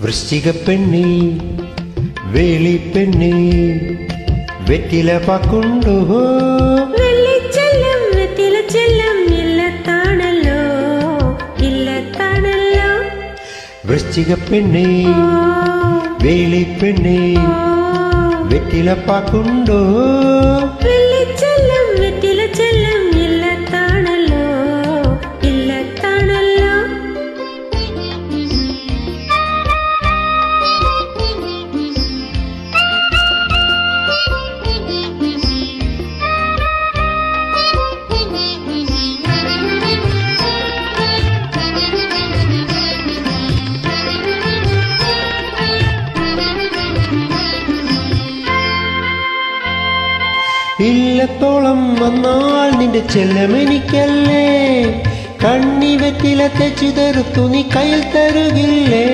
വൃശ്ചിക പെണ്ണി വേളിപ്പെണ്ണി വെറ്റില പാക്കുണ്ടോ വെള്ളിച്ചെല്ലം വെറ്റില ചെല്ലം ഇല്ലത്താണല്ലോ ഇല്ലത്താണല്ലോ വൃശ്ചിക പെണ്ണി ഓ, വേളിപ്പെണ്ണി ഓ. വെറ്റില പാക്കുണ്ടോ വെള്ളിച്ചെല്ലം വെറ്റില ചെല്ലം ഇല്ലത്താണല്ലോ ഇല്ലത്താണല്ലോ ഇല്ലത്തോളം വന്നാൽ നിന്റെ ചെല്ലമെനിക്കല്ലേ കണ്ണി വെറ്റില തെച്ചു തരുത്തു നീ കയ്യിൽ തരുകില്ലേ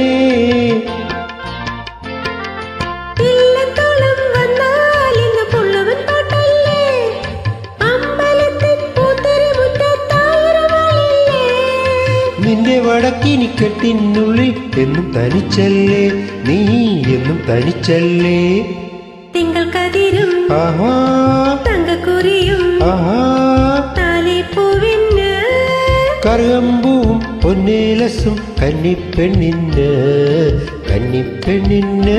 ഇല്ലത്തോളം വന്നാൽ ഇന്ന് പുള്ളവൻ പാട്ടല്ലേ അമ്പലത്തിൽ പൂത്തരി മുറ്റത്തായിരമാളില്ലേ നിന്റെ വടക്കിനി കെട്ടിനുള്ളിൽ എന്നും തനിച്ചല്ലേ നീ എന്നും തനിച്ചല്ലേ തിങ്കൾ കതിരും ആഹാ തങ്കക്കുറിയും ആഹാ താലിപ്പൂവിന് കറുകമ്പൂവും പൊന്നേലസും കന്നിപ്പെണ്ണിന് കന്നിപ്പെണ്ണിന്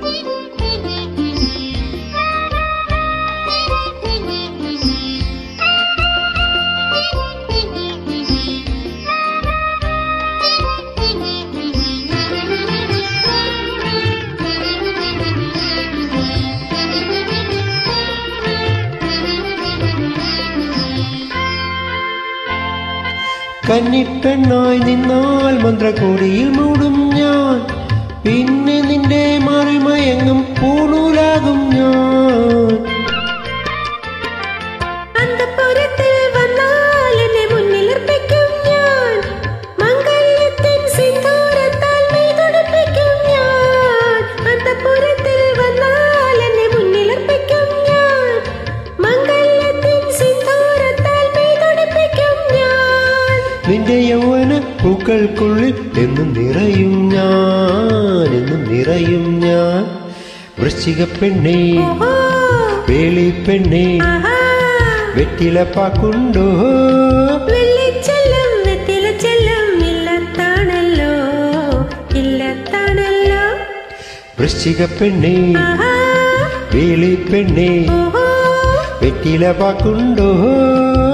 കന്നിപ്പെണ്ണായി നിന്നാൽ മന്ത്രകോടിയിൽ മൂടും ഞാൻ പിന്നെ നിന്റെ മറിമയങ്ങും പൂണൂലാകും ഞാൻ അന്തപുരത്തിൽ വന്നാൽ എന്നെ മുന്നിലർപ്പിക്കും ഞാൻ മംഗല്യത്തിൻ സിന്ദൂരത്താൽ മെയ്തുടിപ്പിക്കും ഞാൻ അന്തപുരത്തിൽ വന്നാൽ എന്നെ മുന്നിലർപ്പിക്കും ഞാൻ മംഗല്യത്തിൻ സിന്ദൂരത്താൽ മെയ്തുടിപ്പിക്കും ഞാൻ നിന്റെ യൗവന പൂക്കൾക്കുള്ളിൽ എന്നും നിറയും ഞാൻ എന്നും നിറയും ഞാൻ വൃശ്ചിക പെണ്ണേ ഓഹോ വേളി പെണ്ണേ ആഹാ വെറ്റില പാക്കുണ്ടോ വെള്ളിച്ചെല്ലം വെറ്റില ചെല്ലം ഇല്ലത്താണല്ലോ ഇല്ലത്താണല്ലോ വൃശ്ചിക പെണ്ണേ ആഹാ വേളി പെണ്ണേ ഓഹോ വെറ്റില പാക്കുണ്ടോ